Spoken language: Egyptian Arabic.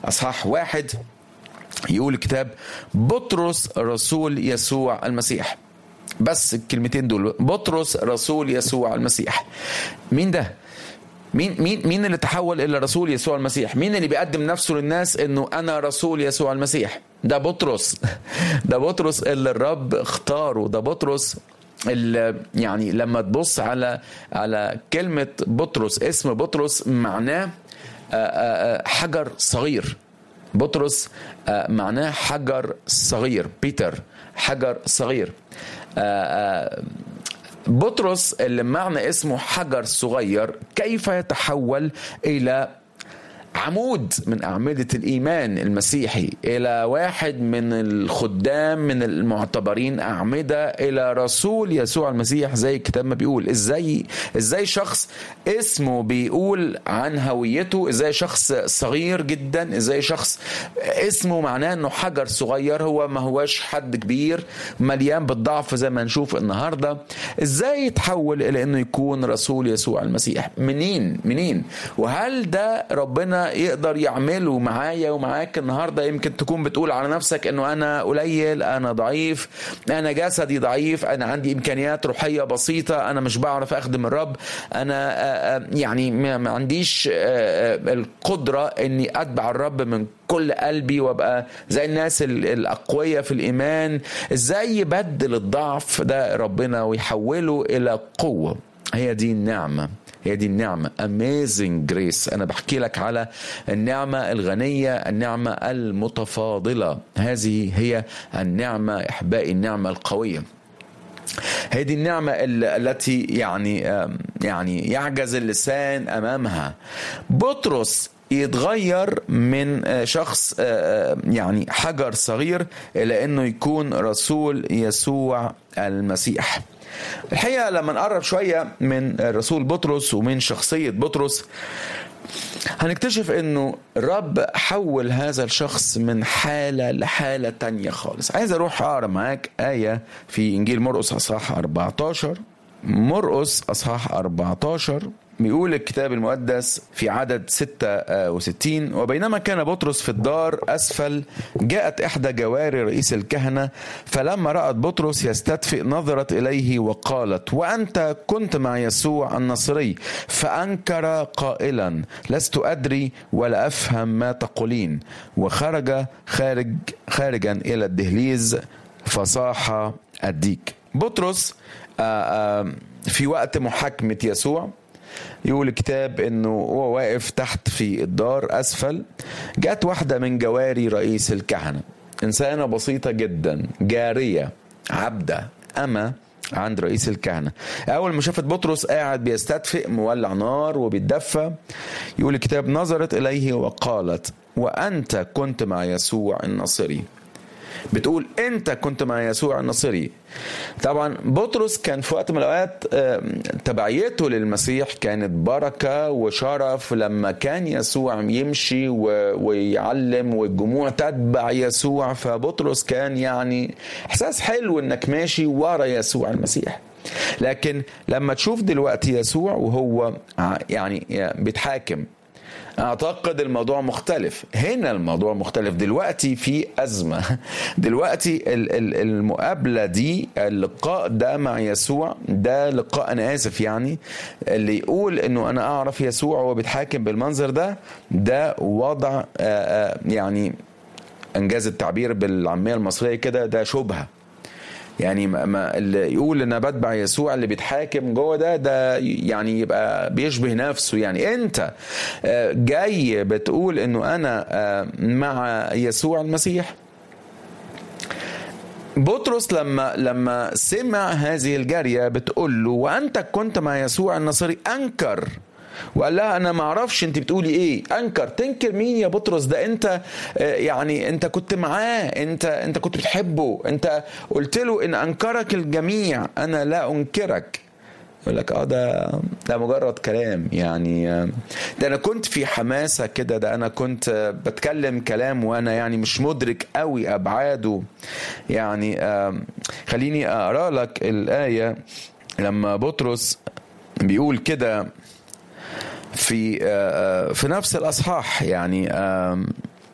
اصحاح واحد يقول الكتاب بطرس رسول يسوع المسيح بس الكلمتين دول بطرس رسول يسوع المسيح مين ده مين مين مين اللي تحول الى رسول يسوع المسيح مين اللي بيقدم نفسه للناس انه انا رسول يسوع المسيح ده بطرس ده بطرس اللي الرب اختاره ده بطرس اللي يعني لما تبص على على كلمه بطرس اسم بطرس معناه حجر صغير بطرس معناه حجر صغير بيتر حجر صغير بطرس اللي معنى اسمه حجر صغير كيف يتحول الى عمود من أعمدة الإيمان المسيحي إلى واحد من الخدام من المعتبرين أعمدة إلى رسول يسوع المسيح زي الكتاب ما بيقول إزاي إزاي شخص اسمه بيقول عن هويته إزاي شخص صغير جدا إزاي شخص اسمه معناه إنه حجر صغير هو ما هواش حد كبير مليان بالضعف زي ما نشوف النهاردة إزاي يتحول إلى إنه يكون رسول يسوع المسيح منين منين وهل ده ربنا يقدر يعمله معايا ومعاك النهارده يمكن تكون بتقول على نفسك انه انا قليل انا ضعيف انا جسدي ضعيف انا عندي امكانيات روحيه بسيطه انا مش بعرف اخدم الرب انا يعني ما عنديش القدره اني اتبع الرب من كل قلبي وابقى زي الناس الاقوياء في الايمان ازاي يبدل الضعف ده ربنا ويحوله الى قوه هي دي النعمه هي دي النعمة amazing grace أنا بحكي لك على النعمة الغنية النعمة المتفاضلة هذه هي النعمة إحبائي النعمة القوية هذه النعمة التي يعني يعني يعجز اللسان أمامها بطرس يتغير من شخص يعني حجر صغير إلى أنه يكون رسول يسوع المسيح الحقيقه لما نقرب شويه من الرسول بطرس ومن شخصيه بطرس هنكتشف انه الرب حول هذا الشخص من حالة لحالة تانية خالص عايز اروح اقرا معاك آية في انجيل مرقس اصحاح 14 مرقس اصحاح 14 بيقول الكتاب المقدس في عدد 66 وبينما كان بطرس في الدار أسفل جاءت إحدى جواري رئيس الكهنة فلما رأت بطرس يستدفئ نظرت إليه وقالت وأنت كنت مع يسوع النصري فأنكر قائلا لست أدري ولا أفهم ما تقولين وخرج خارج خارجا إلى الدهليز فصاح الديك بطرس في وقت محاكمة يسوع يقول الكتاب انه هو واقف تحت في الدار اسفل جت واحده من جواري رئيس الكهنه انسانه بسيطه جدا جاريه عبده اما عند رئيس الكهنه اول ما شافت بطرس قاعد بيستدفئ مولع نار وبيتدفى يقول الكتاب نظرت اليه وقالت وانت كنت مع يسوع الناصري بتقول انت كنت مع يسوع الناصري طبعا بطرس كان في وقت من الاوقات تبعيته للمسيح كانت بركه وشرف لما كان يسوع يمشي ويعلم والجموع تتبع يسوع فبطرس كان يعني احساس حلو انك ماشي ورا يسوع المسيح لكن لما تشوف دلوقتي يسوع وهو يعني بيتحاكم اعتقد الموضوع مختلف هنا الموضوع مختلف دلوقتي في ازمه دلوقتي المقابله دي اللقاء ده مع يسوع ده لقاء انا اسف يعني اللي يقول انه انا اعرف يسوع وهو بيتحاكم بالمنظر ده ده وضع يعني انجاز التعبير بالعاميه المصريه كده ده شبهه يعني ما اللي يقول ان انا بتبع يسوع اللي بيتحاكم جوه ده ده يعني يبقى بيشبه نفسه يعني انت جاي بتقول انه انا مع يسوع المسيح بطرس لما لما سمع هذه الجاريه بتقول له وانت كنت مع يسوع الناصري انكر وقال لها انا ما اعرفش انت بتقولي ايه انكر تنكر مين يا بطرس ده انت يعني انت كنت معاه انت انت كنت بتحبه انت قلت له ان انكرك الجميع انا لا انكرك يقول لك اه ده ده مجرد كلام يعني ده انا كنت في حماسه كده ده انا كنت بتكلم كلام وانا يعني مش مدرك قوي ابعاده يعني خليني اقرا لك الايه لما بطرس بيقول كده في في نفس الاصحاح يعني